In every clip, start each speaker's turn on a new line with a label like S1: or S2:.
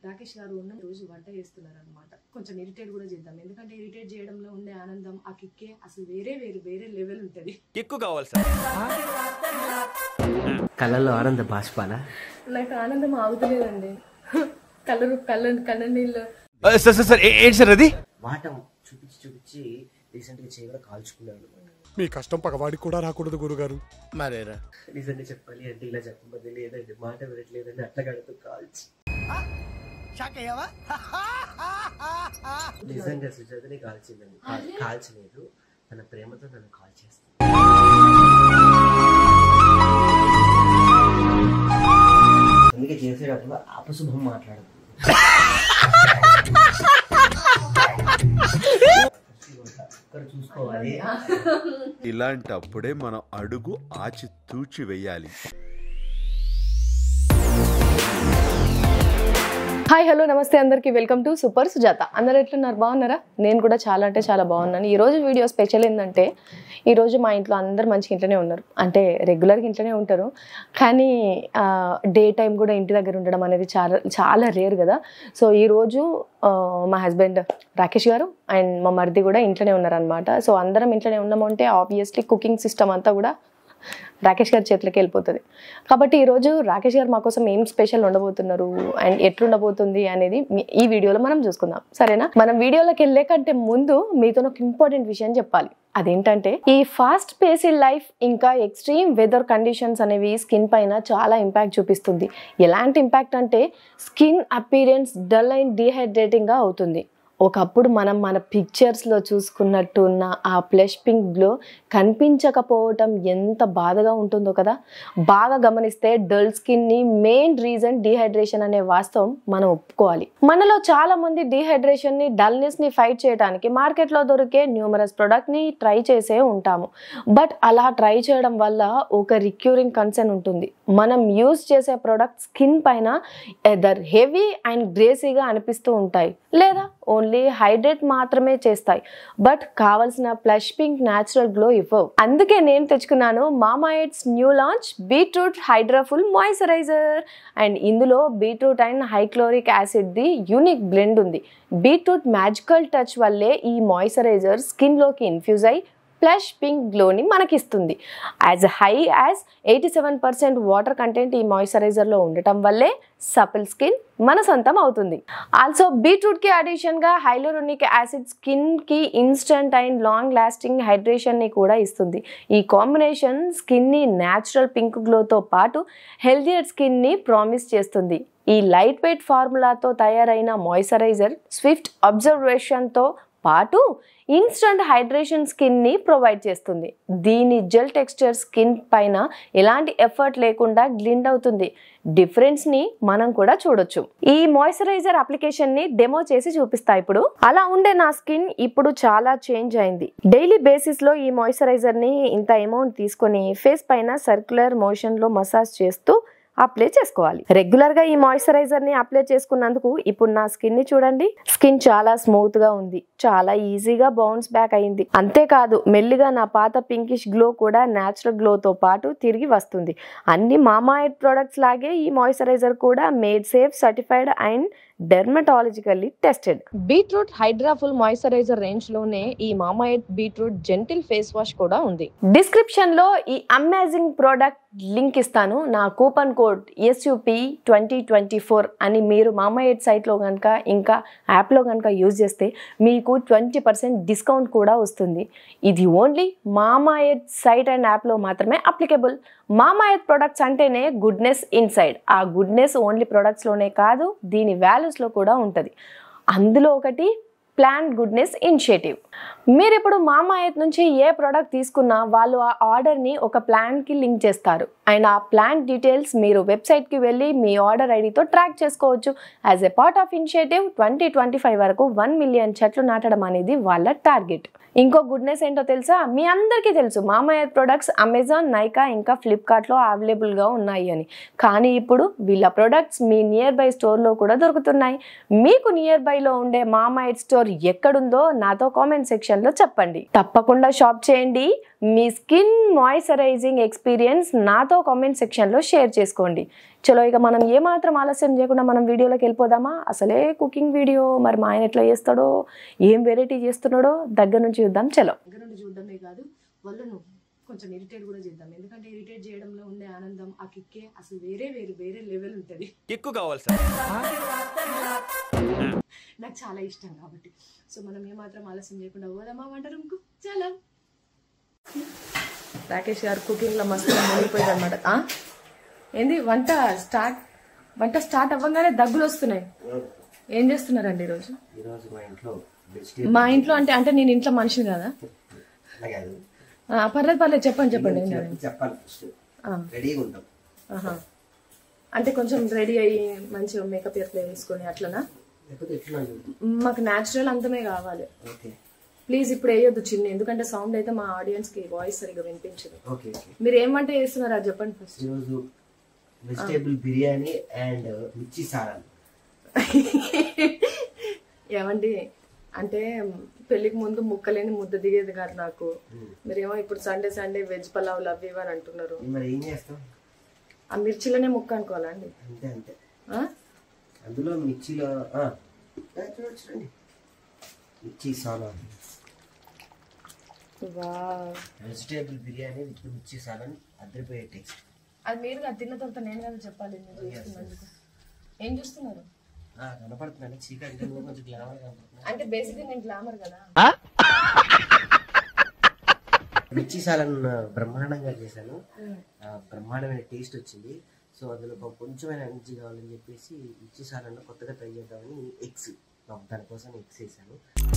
S1: రాకేష్ గారు ఉన్న రోజు వంట చేస్తున్నారు అనమాట కొంచెం ఇరిటేట్ కూడా చేద్దాం ఎందుకంటే ఇరిటేట్ చేయడంలో ఉండే ఆనందం ఆ కిక్కే అసలు వేరే వేరే వేరే లెవెల్ ఉంటుంది
S2: ఎక్కువ కావాలి సార్
S3: కళ్ళల్లో ఆనంద బాష్పాలా
S1: నాకు ఆనందం ఆగుతలేదండి కలరు కళ్ళ కళ్ళ నీళ్ళు
S2: సార్ సార్ సార్ ఏ- ఏంటి సార్ అది
S3: వాటం చూపించి చూపించి రీసెంట్గా చేయి కూడా కాల్చుకున్నాడు
S4: మీ కష్టం పగవాడికి కూడా రాకూడదు గురుగారు
S5: మరేరా
S3: నిజంగా చెప్పాలి అంటే ఇలా చెప్పబోద్ది లేదండి మాట వినట్లేదండి అట్లా కడుతూ కాల్చి నిజంగా సుజాతని కాల్చిందండి కాల్- కాల్చలేదు తన ప్రేమతో నన్ను కాల్ చేస్తుంది అందుకే చేసేటప్పుడు అపశుభం మాట్లాడదు ఒక్కరు చూసుకోవాలి
S6: ఇలాంటప్పుడే మనం అడుగు ఆచి తూచి వెయ్యాలి
S1: హాయ్ హలో నమస్తే అందరికీ వెల్కమ్ టు సూపర్ సుజాత అందరు ఎట్లున్నారు బాగున్నారా నేను కూడా చాలా అంటే చాలా బాగున్నాను ఈ రోజు వీడియో స్పెషల్ ఏంటంటే ఈరోజు మా ఇంట్లో అందరు మంచిగా ఇంట్లోనే ఉన్నారు అంటే రెగ్యులర్గా ఇంట్లోనే ఉంటారు కానీ డే టైం కూడా ఇంటి దగ్గర ఉండడం అనేది చాలా చాలా రేర్ కదా సో ఈరోజు మా హస్బెండ్ రాకేష్ గారు అండ్ మా మరిది కూడా ఇంట్లోనే ఉన్నారనమాట సో అందరం ఇంట్లోనే ఉన్నాము అంటే ఆబ్వియస్లీ కుకింగ్ సిస్టమ్ అంతా కూడా రాకేష్ గారి చేతిలోకి వెళ్ళిపోతుంది కాబట్టి ఈరోజు రాకేష్ గారు మా కోసం ఏం స్పెషల్ ఉండబోతున్నారు అండ్ ఎట్లుండబోతుంది అనేది మీ- ఈ వీడియోలో మనం చూసుకుందాం సరేనా మనం వీడియోలోకి వెళ్ళే కంటే ముందు మీతో ఒక ఇంపార్టెంట్ విషయం చెప్పాలి అదేంటంటే ఈ ఫాస్ట్ పేసీ లైఫ్ ఇంకా ఎక్స్ట్రీమ్ వెదర్ కండిషన్స్ అనేవి స్కిన్ పైన చాలా ఇంపాక్ట్ చూపిస్తుంది ఎలాంటి ఇంపాక్ట్ అంటే స్కిన్ అపీరెన్స్ డల్ అండ్ డీహైడ్రేటింగ్గా అవుతుంది ఒకప్పుడు మనం మన పిక్చర్స్లో చూసుకున్నట్టు ఉన్న ఆ ప్లష్ పింక్ గ్లో కనిపించకపోవటం ఎంత బాధగా ఉంటుందో కదా బాగా గమనిస్తే డల్ స్కిన్ని మెయిన్ రీజన్ డీహైడ్రేషన్ అనే వాస్తవం మనం ఒప్పుకోవాలి మనలో చాలా మంది డీహైడ్రేషన్ని డల్నెస్ని ఫైట్ చేయడానికి మార్కెట్లో దొరికే న్యూమరస్ ప్రోడక్ట్ని ట్రై చేసే ఉంటాము బట్ అలా ట్రై చేయడం వల్ల ఒక రిక్యూరింగ్ కన్సర్న్ ఉంటుంది మనం యూజ్ చేసే ప్రోడక్ట్ స్కిన్ పైన ఎదర్ హెవీ అండ్ గ్రేసీగా అనిపిస్తూ ఉంటాయి లేదా ఓన్లీ హైడ్రేట్ మాత్రమే చేస్తాయి బట్ కావలసిన ప్లష్ పింక్ న్యాచురల్ గ్లో ఇవ్వవు అందుకే నేను తెచ్చుకున్నాను Mamaearth's new launch beetroot hydraful moisturiser and ఇందులో బీట్రూట్ అండ్ హైక్లోరిక్ యాసిడ్ ది యూనిక్ బ్లెండ్ ఉంది బీట్రూట్ మ్యాజికల్ టచ్ వల్లే ఈ మాయిశ్చరైజర్ స్కిన్లోకి ఇన్ఫ్యూజ్ అయి ప్లష్ పింక్ గ్లోని మనకిస్తుంది as high as eighty seven percent water content ఈ మాయిశ్చరైజర్లో ఉండటం వల్లే సపిల్ స్కిన్ మన సొంతం అవుతుంది ఆల్సో బీట్రూట్కి అడిషన్గా హైలోరోనిక్ యాసిడ్ స్కిన్కి ఇన్స్టంట్ అండ్ లాంగ్ లాస్టింగ్ హైడ్రేషన్ని కూడా ఇస్తుంది ఈ కాంబినేషన్ స్కిన్ని న్యాచురల్ పింక్ గ్లోతో పాటు హెల్దియర్ స్కిన్ని ప్రామిస్ చేస్తుంది ఈ లైట్ వెయిట్ ఫార్ములాతో తయారైన మాయిశ్చరైజర్ స్విఫ్ట్ అబ్జర్వేషన్తో పాటు ఇన్స్టంట్ హైడ్రేషన్ స్కిన్ని ప్రొవైడ్ చేస్తుంది దీని జెల్ టెక్స్చర్ స్కిన్ పైన ఎలాంటి ఎఫర్ట్ లేకుండా గ్లిండ్ అవుతుంది డిఫరెన్స్ని మనం కూడా చూడొచ్చు ఈ మాయిశ్చరైజర్ అప్లికేషన్ని డెమో చేసి చూపిస్తా ఇప్పుడు అలా ఉండే నా స్కిన్ ఇప్పుడు చాలా చేంజ్ అయింది డైలీ బేసిస్లో ఈ మాయిశ్చరైజర్ని ఇంత అమౌంట్ తీసుకొని ఫేస్ పైన సర్క్యులర్ మోషన్లో మసాజ్ చేస్తూ అప్లై చేసుకోవాలి రెగ్యులర్ గా ఈ మాయిశ్చరైజర్ ని అప్లై చేసుకున్నందుకు ఇప్పుడు నా స్కిన్ ని చూడండి స్కిన్ చాలా స్మూత్ గా ఉంది చాలా ఈజీగా బౌన్స్ బ్యాక్ అయింది అంతేకాదు మెల్లిగా నా పాత పింకిష్ గ్లో కూడా న్యాచురల్ గ్లో తో పాటు తిరిగి వస్తుంది అన్ని మామాయిడ్ ప్రొడక్ట్స్ లాగే ఈ మాయిశ్చరైజర్ కూడా made safe certified and dermatologically tested beetroot hydraful moisturiser range లోనే ఈ Mamaearth beetroot gentle face wash కూడా ఉంది డిస్క్రిప్షన్ లో ఈ అమేజింగ్ ప్రోడక్ట్ లింక్ ఇస్తాను నా coupon code SUP twenty twenty four అని మీరు మామాయిడ్ సైట్లో కనుక ఇంకా యాప్లో కనుక యూజ్ చేస్తే మీకు ట్వంటీ పర్సెంట్ డిస్కౌంట్ కూడా వస్తుంది ఇది ఓన్లీ మామాయత్ సైట్ అండ్ యాప్లో మాత్రమే అప్లికబుల్ మామాయత్ ప్రొడక్ట్స్ అంటేనే గుడ్నెస్ ఇన్సైడ్ ఆ గుడ్నెస్ ఓన్లీ ప్రొడక్ట్స్లోనే కాదు దీని వాల్యూస్లో కూడా ఉంటుంది అందులో ఒకటి ప్లాన్ గుడ్నెస్ ఇనిషియేటివ్ మీరు ఇప్పుడు మామాయత్ నుంచి ఏ ప్రోడక్ట్ తీసుకున్నా వాళ్ళు ఆ ఆర్డర్ని ఒక ప్లాన్కి లింక్ చేస్తారు అండ్ ఆ ప్లాన్ డీటెయిల్స్ మీరు వెబ్సైట్కి వెళ్ళి మీ ఆర్డర్ ఐడితో ట్రాక్ చేసుకోవచ్చు as a part of initiative twenty twenty five వరకు వన్ మిలియన్ చెట్లు నాటడం అనేది వాళ్ళ టార్గెట్ ఇంకో గుడ్నెస్ ఏంటో తెలుసా మీ అందరికీ తెలుసు మామయ్య ప్రొడక్ట్స్ అమెజాన్ నైకా ఇంకా ఫ్లిప్కార్ట్లో అవైలబుల్గా ఉన్నాయి అని కానీ ఇప్పుడు వీళ్ళ ప్రొడక్ట్స్ మీ నియర్ బై స్టోర్లో కూడా దొరుకుతున్నాయి మీకు నియర్ బైలో ఉండే మామయ్య స్టోర్ స్టోర్ ఎక్కడుందో నాతో కామెంట్ సెక్షన్లో చెప్పండి తప్పకుండా షాప్ చేయండి మీ స్కిన్ మాయిశ్చరైజింగ్ ఎక్స్పీరియన్స్ నాతో కామెంట్ సెక్షన్లో షేర్ చేసుకోండి చలో ఇక మనం ఏమాత్రం ఆలస్యం చేయకుండా మనం వీడియోలోకి వెళ్ళిపోదామా అసలే కుకింగ్ వీడియో మరి మా ఆయన ఎట్లా చేస్తాడో ఏం వెరైటీ చేస్తున్నాడో దగ్గర నుంచి చూద్దాం చలో
S5: దగ్గర నుండి చూడడమే కాదు వాళ్ళను కొంచెం ఇరిటేట్ కూడా చేద్దాం ఎందుకంటే ఇరిటేట్ చేయడంలో ఉండే ఆనందం ఆ కిక్కే అసలు వేరే వేరే వేరే లెవెల్ ఉంటుంది
S2: ఎక్కువ కావాలి సార్
S5: నాకు చాలా ఇష్టం కాబట్టి సో మనం ఏమాత్రం ఆలస్యం చేయకుండా పోదామా వంట రూమ్కు చాలా
S1: రాకేష్ గారు కుకింగ్లో మస్తు మునిగిపోయింది అనమాట ఏంది వంట స్టార్ట్ వంట స్టార్ట్ అవ్వగానే దగ్గులు వస్తున్నాయి ఏం చేస్తున్నారండి ఈరోజు
S3: ఈరోజు మా ఇంట్లో వెజిటేబుల్
S1: మా ఇంట్లో అంటే అంటే నేను ఇంట్లో మనిషిని కదా
S3: కాదు
S1: ఆ, పర్లేదు పర్లేదు చెప్పండి చెప్పండి ఏం కాదు.
S3: చెప్పాలి ఫస్ట్
S1: ఆ,
S3: రెడీగా ఉంటాం
S1: ఆహా. అంటే కొంచెం రెడీ అయ్యి మంచిగా మేకప్ ఎట్లా వేసుకొని అట్లనా
S3: లేకపోతే ఎట్లా
S1: మాకు న్యాచురల్ అంతమే కావాలి
S3: ఓకే
S1: ప్లీజ్ ఇప్పుడు వేయొద్దు చిన్న ఎందుకంటే సౌండ్ అయితే మా ఆడియన్స్ కి వాయిస్ సరిగా వినిపించదు
S3: ఓకే ఓకే
S1: మీరు ఏం వంట చేస్తున్నారో అది చెప్పండి ఫస్ట్
S3: ఈరోజు వెజిటేబుల్ బిర్యానీ అండ్ మిర్చి సారాలు
S1: ఏమండి అంటే పెళ్లికి ముందు ముక్కలేని ముద్ద దిగేది కాదు నాకు మీరేమో ఇప్పుడు సండే సండే వెజ్ పలావ్ అవి ఇవి అని అంటున్నారు
S3: మరి ఏం చేస్తాం
S1: ఆ మిర్చిలోనే ముక్క అనుకోవాలా అండి
S3: అంతే అంతే
S1: ఆ?
S3: అందులో మిర్చిలో ఆ, ఆ, చూడండి చూడండి మిర్చి సానా
S1: వావ్.
S3: వెజిటేబుల్ బిర్యానీ విత్ మిర్చి సాలన్ అద్దరిపోయే టేస్ట్
S1: అది మీరు కదా తిన్న తర్వాత నేను కదా చెప్పాలి మీరు చేస్తున్నందుకు ఏం చూస్తున్నారు
S3: కనపడుతున్నాను చీకటి అంటే నువ్వు కొంచెం గ్లామర్ కనపడుతున్నా
S1: అంటే బేసిక్గా నేను గ్లామర్ కదా
S3: మిర్చి సాలన్ బ్రహ్మాండంగా చేశాను ఆ, బ్రహ్మాండమైన టేస్ట్ వచ్చింది సో అందులో ఒక కొంచెమైన ఎనర్జీ కావాలని చెప్పేసి మిర్చి సాలన్ కొత్తగా ట్రై చేద్దామని ఎగ్స్ దానికోసం ఎగ్స్ వేసాను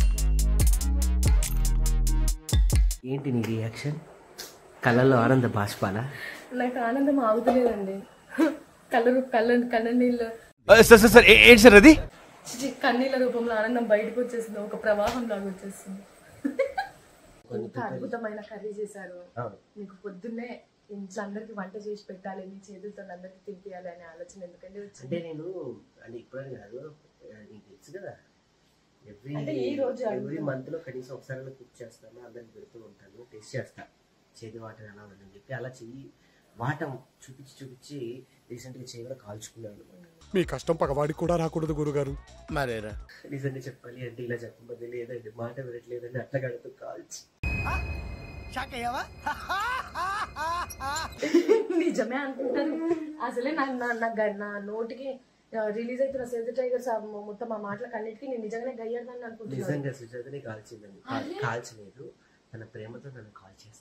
S3: ఏంటి నీ రియాక్షన్ కళ్ళల్లో ఆనంద బాష్పాలా
S1: నాకు ఆనందం ఆగుతలేదండి కళ్ళ కళ్ళ కళ్ళ నీళ్ళు
S2: సార్ సార్ సార్ ఏ- ఏంటి సార్ అది
S1: ఛీ, కన్నీళ్ళ రూపంలో ఆనందం బయటకు వచ్చేసింది ఒక ప్రవాహం లాగా వచ్చేసింది ఎంత అద్భుతమైన కర్రీ చేశారు
S3: అవును
S1: మీకు పొద్దున్నే ఇంట్లో అందరికి వంట చేసి పెట్టాలి మీ చేతులతో అందరికి తినిపించాలి అనే ఆలోచన ఎందుకంటే వచ్చింది
S3: అంటే నేను అంటే ఇప్పుడని కాదు ఆ, నీకు తెలుసు కదా ఎవ్రీ
S1: అంటే ఈ రోజు
S3: ఎవ్రీ మంత్ లో కనీసం ఒకసారి కుక్ చేస్తాను అందరికి పెడుతూ ఉంటాను టేస్ట్ చేస్తా చేతి వాటం ఎలా ఉందని చెప్పి అలా చెయ్యి వాటం చూపించి చూపించి రీసెంట్ గా చేయి కూడా కాల్చుకున్నాను
S4: మీ కష్టం పగవాడికి కూడా రాకూడదు గురుగారు
S2: మరేరా
S3: రీసెంట్ గా చెప్పాలి అంటే ఇలా చెప్పబోతే లేదండి మాట వినట్లేదని అట్లా కడుతూ కాల్చి
S1: నిజమే అనుకుంటారు అసలే నా నా- నా గ- నా నోటికి రిలీజ్ అవుతున్న సెల్ఫ్ టైగర్స్ మొత్తం ఆ మాటలకు అన్నిటికీ నేను నిజంగానే గయ్యాడని అనుకుంటున్నాను
S3: నిజంగా సుజాతని కాల్చిందండి కాల్- కాల్చలేదు తన ప్రేమతో నన్ను కాల్ చేస్తాను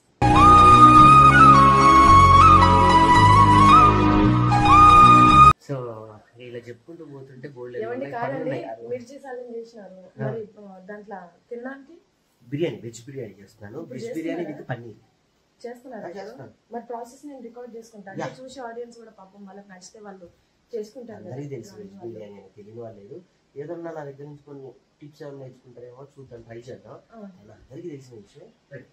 S3: సో ఇలా చెప్పుకుంటూ పోతుంటే బోల్డ్
S1: ఏమండి కాదండి మిర్చి సాలం చేసినారు మరి ఆ, దాంట్లో తినడానికి
S3: బిర్యానీ వెజ్ బిర్యానీ చేస్తున్నాను వెజ్ బిర్యానీ విత్ పన్నీర్
S1: చేస్తున్నారు
S3: చేస్తాను.
S1: మరి ప్రాసెస్ నేను రికార్డ్ చేసుకుంటాను అంటే చూసి ఆడియన్స్ కూడా పాపం వాళ్ళకి నచ్చితే వాళ్ళు చేసుకుంటారు కదా
S3: అందరికీ తెలుసు వెజ్ బిర్యానీ అని తెలియని వాళ్ళు లేదు ఏదన్నా నా దగ్గర నుంచి కొన్ని టిప్స్ ఏమైనా నేర్చుకుంటారేమో చూద్దాం ట్రై చేద్దాం అది అందరికీ తెలిసిన విషయం Ready.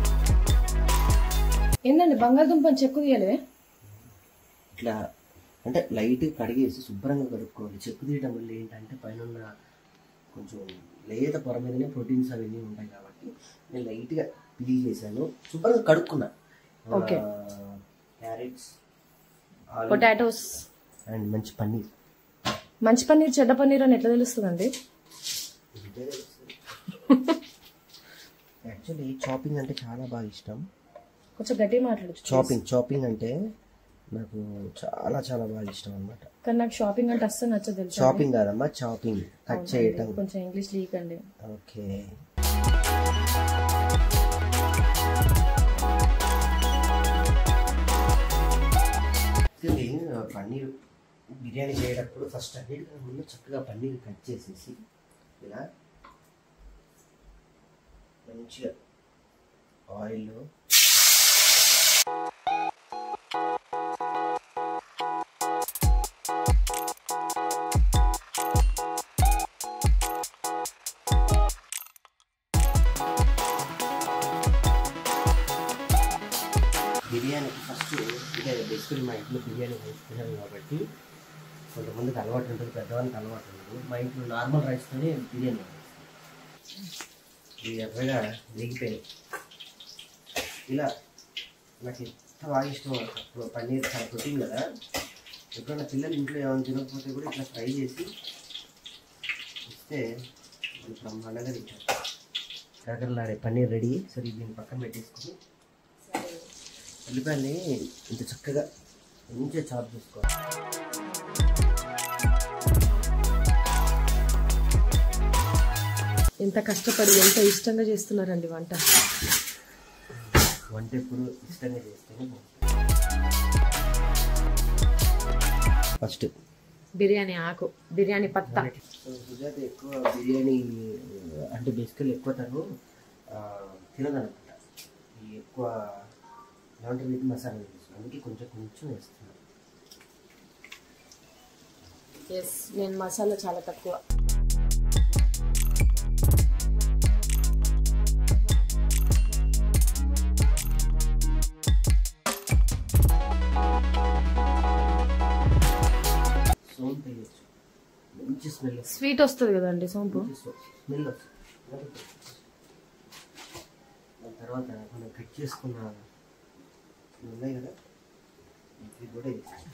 S1: ఏందండి బంగాళదుంపని చెక్కు తీయాలి
S3: ఇట్లా అంటే లైట్ కడిగేసి శుభ్రంగా కడుక్కోవాలి చెక్కు తీయడం వల్ల ఏంటంటే పైన ఉన్న కొంచెం లేత పొర మీదనే ప్రోటీన్స్ అవన్నీ ఉంటాయి కాబట్టి నేను లైట్గా పీల్ చేశాను శుభ్రంగా కడుక్కున్నా
S1: Okay.
S3: క్యారెట్స్
S1: పొటాటోస్
S3: అండ్ మంచి పన్నీర్
S1: మంచి పన్నీర్ చెడ్డ పన్నీర్ అని ఎట్లా తెలుస్తుందండి
S3: యాక్చువల్లీ చాపింగ్ అంటే చాలా బాగా ఇష్టం
S1: కొంచెం గట్టిగా మాట్లాడచ్చు
S3: చాపింగ్ చాపింగ్ అంటే నాకు చాలా చాలా బాగా ఇష్టం అన్నమాట
S1: కానీ నాకు షాపింగ్ అంటే అస్సలు నచ్చదు తెలుసు
S3: చాపింగ్ కాదమ్మా చాపింగ్ కట్ చేయటం
S1: కొంచెం ఇంగ్లీష్ లీక్ అండి
S3: ఓకే యాక్చువల్లీ పన్నీర్ బిర్యానీ చేయేటప్పుడు ఫస్ట్ అన్నిటికన్నా ముందు చక్కగా పన్నీర్ కట్ చేసేసి ఇలా మంచిగా ఆయిల్లో బిర్యానీకి ఫస్ట్ ఇదే బేసికలీ మా ఇంట్లో బిర్యానీ వేసుకున్నాను కాబట్టి కొంతమందికి అలవాటు ఉంటుంది పెద్దవానికి అలవాటు ఉండదు మా ఇంట్లో నార్మల్ రైస్తోనే బిర్యానీ వండేస్తాం. ఇది ఎర్రగా వేగిపోయాయి ఇలా నాకు ఎంత బాగా ఇష్టం అప్పుడు పన్నీర్ చాలా ప్రోటీన్ కదా ఎప్పుడైనా పిల్లలు ఇంట్లో ఏమైనా తినకపోతే కూడా ఇట్లా ఫ్రై చేసి ఇస్తే వాళ్ళు బ్రహ్మాండంగా తింటారు కాకరలాడే పన్నీర్ రెడీ సరే దీన్ని పక్కన పెట్టేసుకుని ఉల్లిపాయల్ని ఇంత చక్కగా మంచిగా చాప్ చేసుకోవాలి
S5: ఎంత కష్టపడి ఎంత ఇష్టంగా చేస్తున్నారండి వంట
S3: వంట ఎప్పుడు ఇష్టంగా చేస్తేనే ఫస్ట్
S5: బిర్యానీ ఆకు బిర్యానీ పత్తా
S3: సో సుజాత ఎక్కువ బిర్యానీ అంటే బేసికల్ ఎక్కువ తను ఆ, తినదనమాట ఈ ఎక్కువ ఏమంటారు వీటి మసాలా వేసి అందుకే కొంచెం కొంచెం వేస్తున్నాను
S5: ఎస్ నేను మసాలా చాలా తక్కువ
S3: సోంపు వేయచ్చు మంచి స్మెల్
S5: స్వీట్ వస్తుంది కదండి సోంపు
S3: స్మెల్ వస్తుంది దాని తర్వాత మనం కట్ చేసుకున్న ఇవి ఉన్నాయి కదా ఇవి కూడా వేస్తాం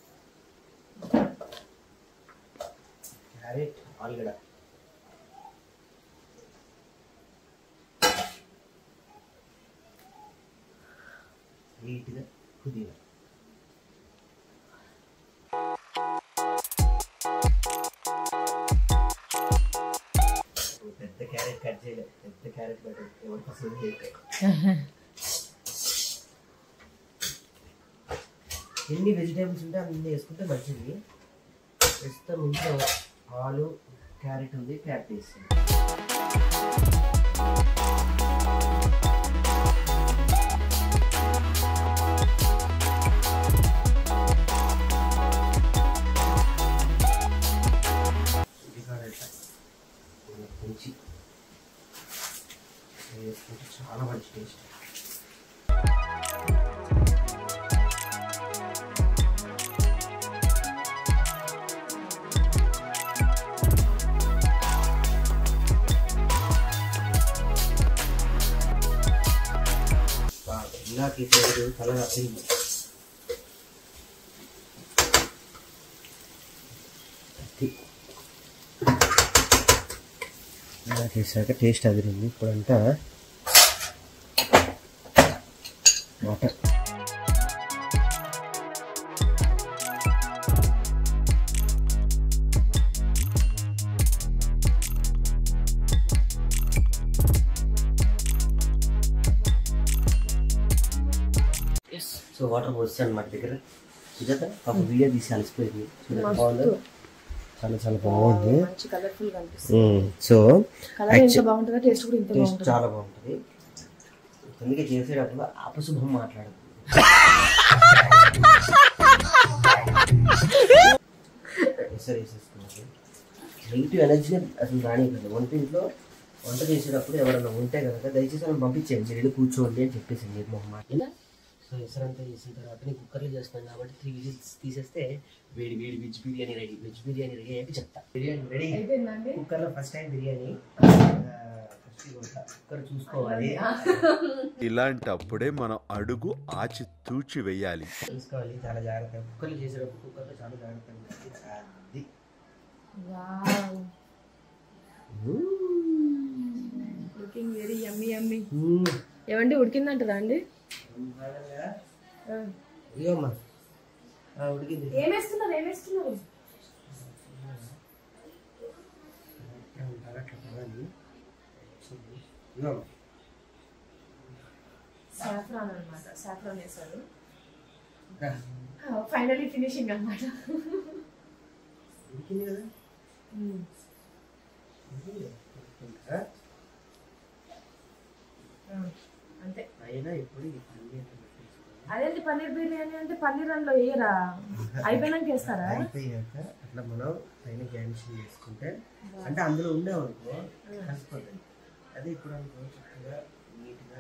S3: క్యారెట్ ఆలుగడ్డ నీట్గా పుదీనా పెద్ద క్యారెట్ కట్ చేయలేదు పెద్ద క్యారెట్ కట్ ఎవరికి అసలు చేయలేదు. ఎన్ని వెజిటేబుల్స్ ఉంటే అన్ని వేసుకుంటే మంచిది ప్రస్తుతం ఇంట్లో ఆలు క్యారెట్ ఉంది క్యారెట్ వేస్తుంది ఉల్లిపాయలు కొంచెం వేసుకుంటే చాలా మంచి టేస్ట్ ఇందాక సైడ్ చల్లగా తిరిగి ఇందాక వేసాక టేస్ట్ అదిరింది ఇప్పుడంతా వాటర్ సో వాటర్ పోస్తాను అనమాట దగ్గర సుజాత ఒక వీడియో తీసి అలసిపోయింది చూడండి బాగుంది చాలా చాలా బాగుంది
S5: మంచి కలర్ఫుల్ గా అనిపిస్తుంది
S3: సో
S5: కలర్ ఎంత బాగుంటుందో టేస్ట్ కూడా ఇంత
S3: టేస్ట్
S5: బాగుంటుంది
S3: చాలా బాగుంటుంది అందుకే చేసేటప్పుడు అపశుభం మాట్లాడదు సరే వేసేసుకున్నాను నెగిటివ్ ఎనర్జీని అసలు రానివ్వండి వంటింట్లో వంట చేసేటప్పుడు ఎవరైనా ఉంటే కనుక దయచేసి మనం పంపించేయండి మీరు వెళ్ళి కూర్చోండి అని చెప్పేసి మీరు మొహమాట సో ఎసరంతా చేసిన తర్వాత నేను కుక్కర్లో చేస్తాను కాబట్టి త్రీ విజిల్స్ తీసేస్తే వేడి వేడి veg biryani ready veg biryani ready అయ్యాక చెప్తా బిర్యానీ రెడీ
S5: అయిపోయిందండి
S3: కుక్కర్లో first time biryani first cooker చూసుకోవాలి
S6: ఇలాంటప్పుడే మనం అడుగు ఆచి తూచి వెయ్యాలి
S3: చూసుకోవాలి చాలా జాగ్రత్తగా కుక్కర్లో చేసేటప్పుడు కుక్కర్లో చాలా జాగ్రత్తగా ఉండాలి. అది
S5: wow looking very yummy yummy
S3: hmm.
S5: ఏమండి ఉడికిందంటారా అండి
S3: ఇదిగో అమ్మా ఆ, ఉడికింది
S5: ఏమేస్తున్నారు ఏమేస్తున్నారు
S3: అట్లా ఉంటారు, అట్లా పడాలి. ఇదిగో అమ్మా.
S5: సాఫ్రాన్ అనమాట సాఫ్రాన్ వేసారు
S3: రా.
S5: ఫైనలీ ఫినిషింగ్ అనమాట
S3: ఉడికింది కదా ఉడికింది. ఉడికిందా?
S5: అంతే
S3: అయినా ఇప్పుడు ఈ పన్నీర్ పెట్టేసుకోవాలి.
S5: అదేంటి పన్నీర్ బిర్యానీ అంటే పన్నీర్ అందులో వేయరా అయిపోయినాక వేస్తారా
S3: అయిపోయాక అట్లా మనం పైన గ్యాన్షన్ చేసుకుంటే అంటే అందులో ఉండేవనుకో కలిసిపోతాయి అదే ఇప్పుడు అనుకో చక్కగా నీట్గా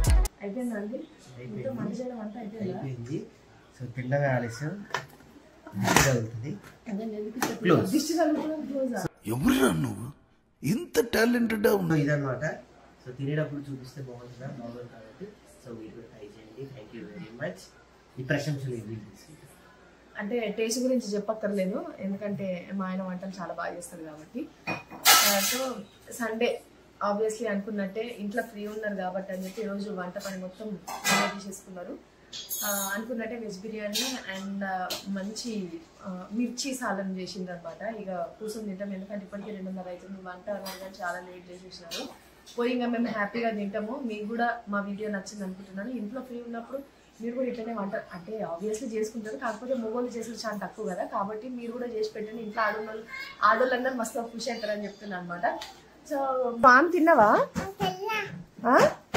S5: అయిపోయిందా అండి ఇంట్లో
S3: అయిపోయింది
S5: మంచిగా వంట అయిపోయిందా
S3: అయిపోయింది సో తిండమే ఆలస్యం ఇలా ఉంటుంది క్లోజ్
S5: దిష్టి తగులుకోవడం క్లోజా
S7: ఎవరురా నువ్వు ఇంత టాలెంటెడ్
S3: సో ఇదన్నమాట సో తినేటప్పుడు చూపిస్తే బాగుంటుందా బాగుంది కాబట్టి సో మీరు కూడా ట్రై చేయండి థ్యాంక్ యూ వెరీ మచ్ ఈ ప్రశంసలు ఇవి
S5: అంటే టేస్ట్ గురించి చెప్పక్కర్లేదు ఎందుకంటే మా ఆయన వంటలు చాలా బాగా చేస్తారు కాబట్టి సో సండే ఆబ్వియస్లీ అనుకున్నట్టే ఇంట్లో ఫ్రీ ఉన్నారు కాబట్టి అని చెప్పి ఈరోజు వంట పని మొత్తం మేమే తీసేసుకున్నారు ఆ, అనుకున్నట్టే వెజ్ బిర్యానీ అండ్ మంచి ఆ, మిర్చి సాలం చేసింది అనమాట ఇక కూర్చొని తింటాం ఎందుకంటే ఇప్పటికీ రెండున్నర అవుతుంది వంట అన్నారు కానీ చాలా లేట్ చేసేసినారు పోయి ఇంకా మేము హ్యాపీగా తింటాము మీకు కూడా మా వీడియో నచ్చింది అనుకుంటున్నాను ఇంట్లో ఫ్రీ ఉన్నప్పుడు మీరు కూడా ఇట్లనే వంట అంటే ఆబ్వియస్లీ చేసుకుంటారు కాకపోతే మొగోళ్ళు చేసేది చాలా తక్కువ కదా కాబట్టి మీరు కూడా చేసి పెట్టండి ఇంట్లో ఆడవాళ్ళు ఆడవాళ్ళందరూ మస్తు ఖుషి అవుతారని చెప్తున్నాను అనమాట సో పాన్ తిన్నావా ఆ?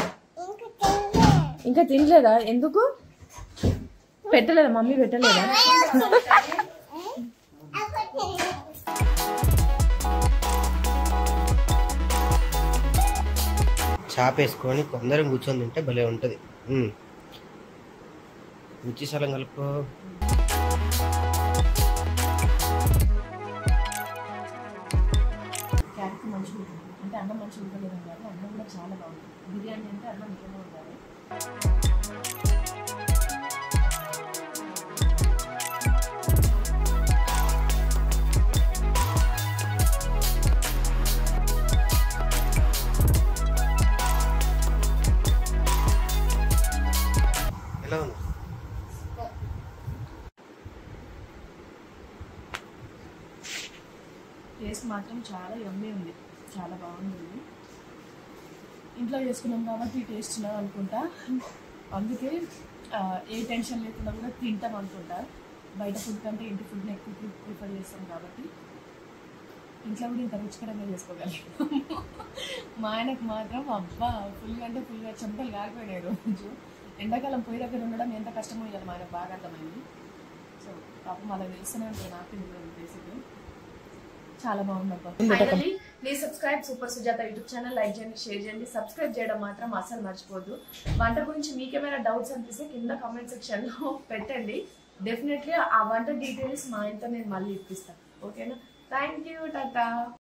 S5: ఇంకా తినలేదా ఎందుకు పెట్టలేదా మమ్మీ పెట్టలేదా
S3: చాపేసుకొని కొందరం కూర్చొని తింటే భలే ఉంటుంది రుచి సలం కలుపుకో
S5: క్యారెట్ మంచిగా ఉంటుంది అంటే అన్నం మంచిగా ఉండలేదు కాదు అన్నం కూడా చాలా బాగుంటుంది బిర్యానీ అంటే అన్నం ఇంట్లోనే ఉండాలి
S3: ఎలా ఉంది
S5: టేస్ట్ మాత్రం చాలా యమ్మీ ఉంది చాలా బాగుంది ఇంట్లో చేసుకున్నాం కాబట్టి టేస్ట్ ఉన్నది అనుకుంటా అందుకే ఆ, ఏ టెన్షన్ లేకుండా కూడా తింటాం అనుకుంటా బయట ఫుడ్ కంటే ఇంటి ఫుడ్ని ఎక్కువ ప్రిఫర్ చేస్తాం కాబట్టి ఇంట్లో కూడా ఇంత రుచికరంగా చేసుకోగలం మా ఆయనకు మాత్రం అబ్బా ఫుల్ అంటే ఫుల్గా చెమటలు కారిపోయినాయి రోజు ఎండాకాలం పోయి దగ్గర ఉండడం ఎంత కష్టమో ఇవ్వాలి మా ఆయనకు బాగా అర్థమైంది సో పాపం అలా తెలుస్తూనే ఉంటుంది నాకు తెలియదు బేసిక్గా చాలా బాగుంది please subscribe super Sujatha YouTube channel like చేయండి షేర్ చేయండి సబ్స్క్రైబ్ చేయడం మాత్రం అస్సలు మర్చిపోద్దు వంట గురించి మీకేమైనా డౌట్స్ అనిపిస్తే కింద కామెంట్ సెక్షన్ లో పెట్టండి డెఫినెట్లీ ఆ వంట డీటెయిల్స్ మా ఇంట్లో నేను మళ్ళీ ఇప్పిస్తాను ఓకేనా థ్యాంక్ యూ టాటా